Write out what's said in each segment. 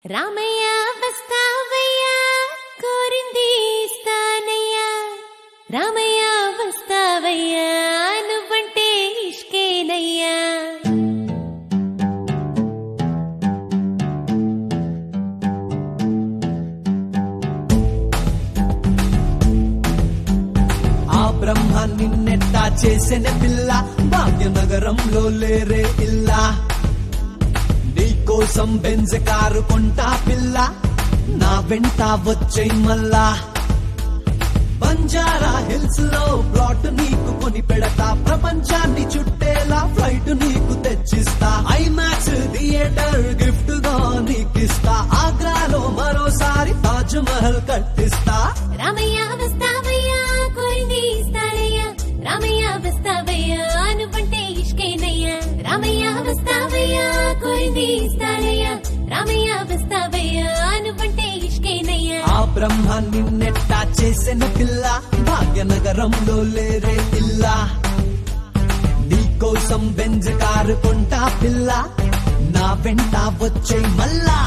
రామయ్య వస్తావయ్యా కోరింది ఇస్తానయ్యా రామయ్య వస్తావయ్యా నువ్వంటే ఇష్కేనయ్యా ఆ బ్రహ్మ నిన్నెట్టా చేసిన పిల్ల భాగ్యనగరంలో లేరే ఇల్లా నీకోసం బెంజ్ కారు కొంటా పిల్ల నా వెంట వచ్చే మల్లా బంజారా హిల్స్ లో ప్లాట్ నీకు కొని పెడతా ప్రపంచాన్ని చుట్టేలా ఫ్లైట్ నీకు తెచ్చిస్తా ఐమాక్స్ థియేటర్ గిఫ్ట్ గా నీకిస్తా ఆగ్రాలో మరోసారి తాజ్ మహల్ కట్టిస్తా రామయ్య వస్తావయ్యా కోరింది ఇస్తానయ్యా రామయ్య వస్తావయ్యా నువ్వంటే ఇష్కేనయ్యా రామయ్య వస్తావయ్యా కోరింది ఇస్తానయ్యా రామయ్య వస్తావయ్యా నువ్వంటే ఇష్కేనయ్యా ఆ బ్రహ్మ నిన్నెట్టా చేసిన పిల్ల భాగ్యనగరంలో లేరే ఇల్లా నీకోసం బెంజ్ కారు కొంటా పిల్ల నా వెంట వచ్చే మల్లా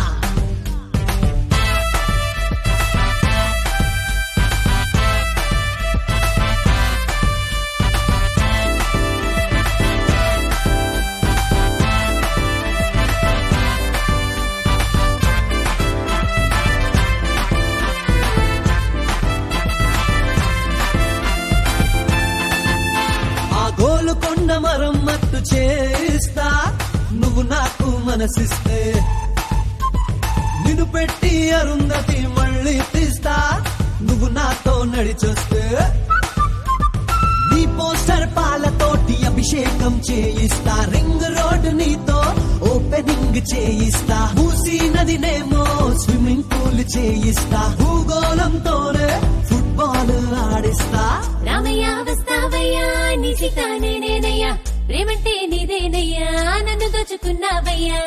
ఆ గోలుకొండ మరమ్మత్తు చేస్తా నువ్వు నాకు మనసిస్తే నిన్ను పెట్టి అరుంధతి మళ్ళీ తీస్తా నువ్వు నాతో నడిచొస్తే నీ పోస్టర్ పాలతోటి అభిషేకం చేయిస్తా రింగ్ రోడ్ నీతో ఓపెనింగ్ చేయిస్తా మూసీ నదినేమో స్విమ్మింగ్ పూల్ చేయిస్తా భూగోళంతోనే ఫుట్బాల్ ఆడిస్తా రామయ్య వస్తావయ్యా నీ సీత నేనేనయ్యా ప్రేమంటే నీదేనయ్యా నన్ను దోచుకున్నావయ్యా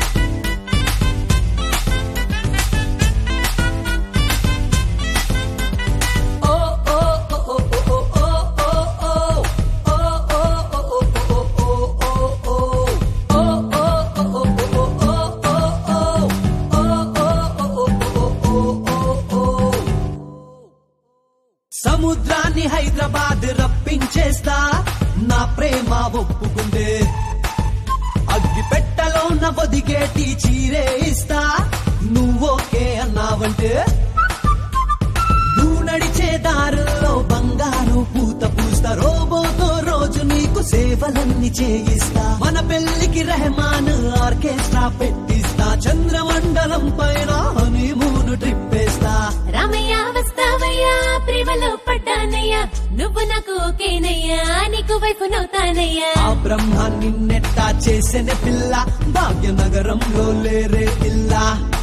సముద్రాన్ని హైదరాబాద్ రప్పించేస్తా నా ప్రేమ ఒప్పుకుందే అగ్గి పెట్టలో ఒదిగేటి చీరే ఇస్తా నువ్వోకే అన్నావంటే నువ్వు నడిచే దారుల్లో బంగారు పూత పూస్తా రోబోతో రోజు నీకు సేవలన్నీ చేయిస్తా మన పెళ్లికి రెహమాన్ ఆర్కెస్ట్రా పెట్టిస్తా చంద్రమండలం పైన హనీమూన్ ట్రిప్ వేస్తా రామయ్య వస్తావయ్యా ప్రేమలో పడ్డానయ్యా నువ్వు నాకు ఓకేనయ్యా నీకు వైపు నవ్వుతానయ్యా ఆ బ్రహ్మ నిన్నెట్టా చేసిన పిల్ల భాగ్యనగరంలో లేరే ఇల్లా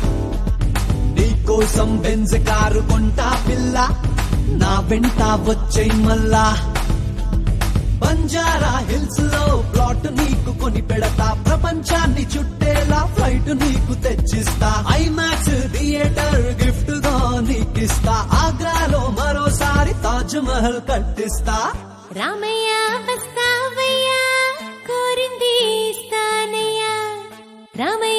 నీకోసం బెంజ్ కారు కొంటా పిల్ల నా వెంట వచ్చే మల్లా బంజారా హిల్స్ లో ప్లాట్ నీకు కొని పెడతా ప్రపంచాన్ని చుట్టేలా ఫ్లైట్ నీకు తెచ్చిస్తా ఐమాక్స్ థియేటర్ గిఫ్ట్ గా నీకిస్తా ఆగ్రాలో మరోసారి తాజ్ మహల్ కట్టిస్తా రామయ్య వస్తావయ్యా కోరింది ఇస్తానయ్యా రామయ్య